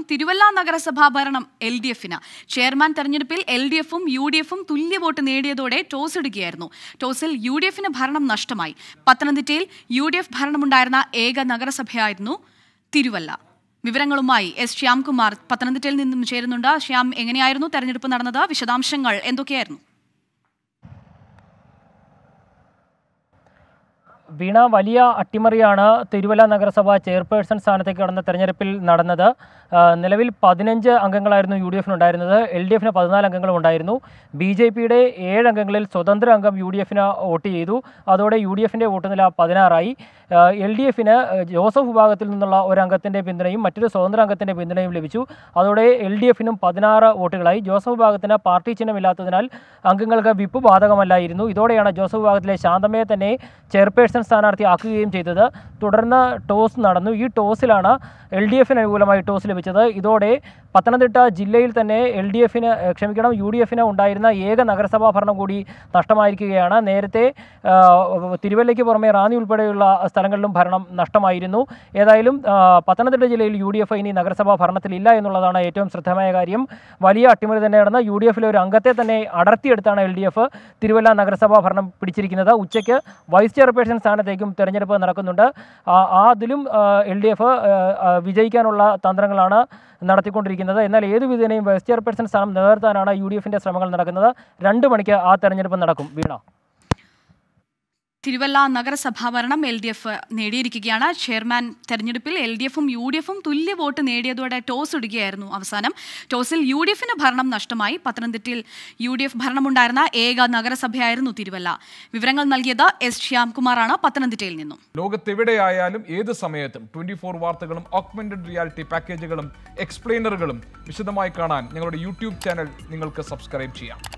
തിരുവല്ല നഗരസഭാ ഭരണം L D എഫിന് ചെയർമാൻ തെരഞ്ഞെടുപ്പിൽ എൽ ഡി എഫും യു ഡി എഫും തുല്യ വോട്ട് നേടിയതോടെ ടോസ് ഇടുകയായിരുന്നു ടോസിൽ യു ഡി എഫിന് ഭരണം നഷ്ടമായി പത്തനംതിട്ടയിൽ യു ഡി എഫ് ഭരണമുണ്ടായിരുന്ന ഏക നഗരസഭയായിരുന്നു തിരുവല്ല വിവരങ്ങളുമായി എസ് ശ്യാംകുമാർ പത്തനംതിട്ടയിൽ നിന്നും ചേരുന്നുണ്ട് ശ്യാം എങ്ങനെയായിരുന്നു തെരഞ്ഞെടുപ്പ് നടന്നത് വിശദാംശങ്ങൾ എന്തൊക്കെയായിരുന്നു വീണ വലിയ അട്ടിമറിയാണ് തിരുവല്ല നഗരസഭ ചെയർപേഴ്സൺ സ്ഥാനത്തേക്ക് കടന്ന തെരഞ്ഞെടുപ്പിൽ നടന്നത് ആ, നിലവിൽ പതിനഞ്ച് അംഗങ്ങളായിരുന്നു യു ഡി എഫിനുണ്ടായിരുന്നത് എൽ ഡി എഫിന് പതിനാല് അംഗങ്ങളും ഉണ്ടായിരുന്നു ബി ജെ പിയുടെ ഏഴ് അംഗങ്ങളിൽ സ്വതന്ത്ര അംഗം യു ഡി എഫിന് വോട്ട് ചെയ്തു അതോടെ യു ഡി എഫിൻ്റെ വോട്ട് നില പതിനാറായി എൽ ഡി എഫിന് ജോസഫ് വിഭാഗത്തിൽ നിന്നുള്ള ഒരു അംഗത്തിൻ്റെ പിന്തുണയും മറ്റൊരു സ്വതന്ത്ര അംഗത്തിൻ്റെ പിന്തുണയും ലഭിച്ചു അതോടെ എൽ ഡി എഫിനും പതിനാറ് വോട്ടുകളായി ജോസഫ് വിഭാഗത്തിന് പാർട്ടി ചിഹ്നമില്ലാത്തതിനാൽ അംഗങ്ങൾക്ക് വിപ്പ് ബാധകമല്ലായിരുന്നു ഇതോടെയാണ് ജോസഫ് വിഭാഗത്തിലെ ശാന്തമ്മയെ തന്നെ ചെയർപേഴ്സൺ സ്ഥാനാർത്ഥി ആക്കുകയും ചെയ്തത് തുടർന്ന് ടോസ് നടന്നു ഈ ടോസിലാണ് എൽ ഡി എഫിന് അനുകൂലമായി ടോസ് ലഭിച്ചത് ഇതോടെ പത്തനംതിട്ട ജില്ലയിൽ തന്നെ എൽ ഡി എഫിന് ക്ഷമിക്കണം യു ഡി എഫിന് ഉണ്ടായിരുന്ന ഏക നഗരസഭാ ഭരണം കൂടി നഷ്ടമായിരിക്കുകയാണ് നേരത്തെ ആ, തിരുവല്ലയ്ക്ക് പുറമെ റാന്നി ഉൾപ്പെടെയുള്ള സ്ഥലങ്ങളിലും ഭരണം നഷ്ടമായിരുന്നു ഏതായാലും ആ, പത്തനംതിട്ട ജില്ലയിൽ യു ഡി എഫ് ഇനി നഗരസഭാ ഭരണത്തിലില്ല എന്നുള്ളതാണ് ഏറ്റവും ശ്രദ്ധേയമായ കാര്യം വലിയ അട്ടിമറി തന്നെ നടന്ന യു ഡി എഫിലെ ഒരു അംഗത്തെ തന്നെ അടർത്തിയെടുത്താണ് എൽ ഡി എഫ് തിരുവല്ല നഗരസഭാ ഭരണം പിടിച്ചിരിക്കുന്നത് ഉച്ചയ്ക്ക് വൈസ് ചെയർപേഴ്സൺ സ്ഥാനത്തേക്കും തെരഞ്ഞെടുപ്പ് നടക്കുന്നുണ്ട് ആ ആ അതിലും എൽ ഡി എഫ് വിജയിക്കാനുള്ള തന്ത്രങ്ങളാണ് നടത്തിക്കൊണ്ടിരിക്കുന്നത് എന്നാൽ ഏത് വിധേനയും വൈസ് ചെയർപേഴ്സൺ സ്ഥാനം നിലനിർത്താനാണ് യു ഡി എഫിൻ്റെ ശ്രമങ്ങൾ നടക്കുന്നത് രണ്ട് മണിക്ക് ആ തെരഞ്ഞെടുപ്പ് നടക്കും വീണ തിരുവല്ല നഗരസഭാ ഭരണം എൽ ഡി എഫ് നേടിയിരിക്കുകയാണ് ചെയർമാൻ തെരഞ്ഞെടുപ്പിൽ എൽ ഡി എഫും യു ഡി എഫും തുല്യ വോട്ട് നേടിയതോടെ ടോസ് ഇടുകയായിരുന്നു അവസാനം ടോസിൽ യു ഡി എഫിന് ഭരണം നഷ്ടമായി പത്തനംതിട്ടയിൽ യു ഡി എഫ് ഭരണമുണ്ടായിരുന്ന ഏക നഗരസഭയായിരുന്നു തിരുവല്ല വിവരങ്ങൾ നൽകിയത് എസ് ശ്യാംകുമാറാണ് പത്തനംതിട്ടയിൽ നിന്നും ലോകത്തെവിടെയായാലും ഏത് സമയത്തും ട്വന്റി ഫോർ വാർത്തകളും ഓഗ്മെന്റഡ് റിയാലിറ്റി പാക്കേജുകളും എക്സ്പ്ലെയിനറുകളും വിശദമായി കാണാൻ ഞങ്ങളുടെ യൂട്യൂബ് ചാനൽ നിങ്ങൾക്ക് സബ്സ്ക്രൈബ് ചെയ്യാം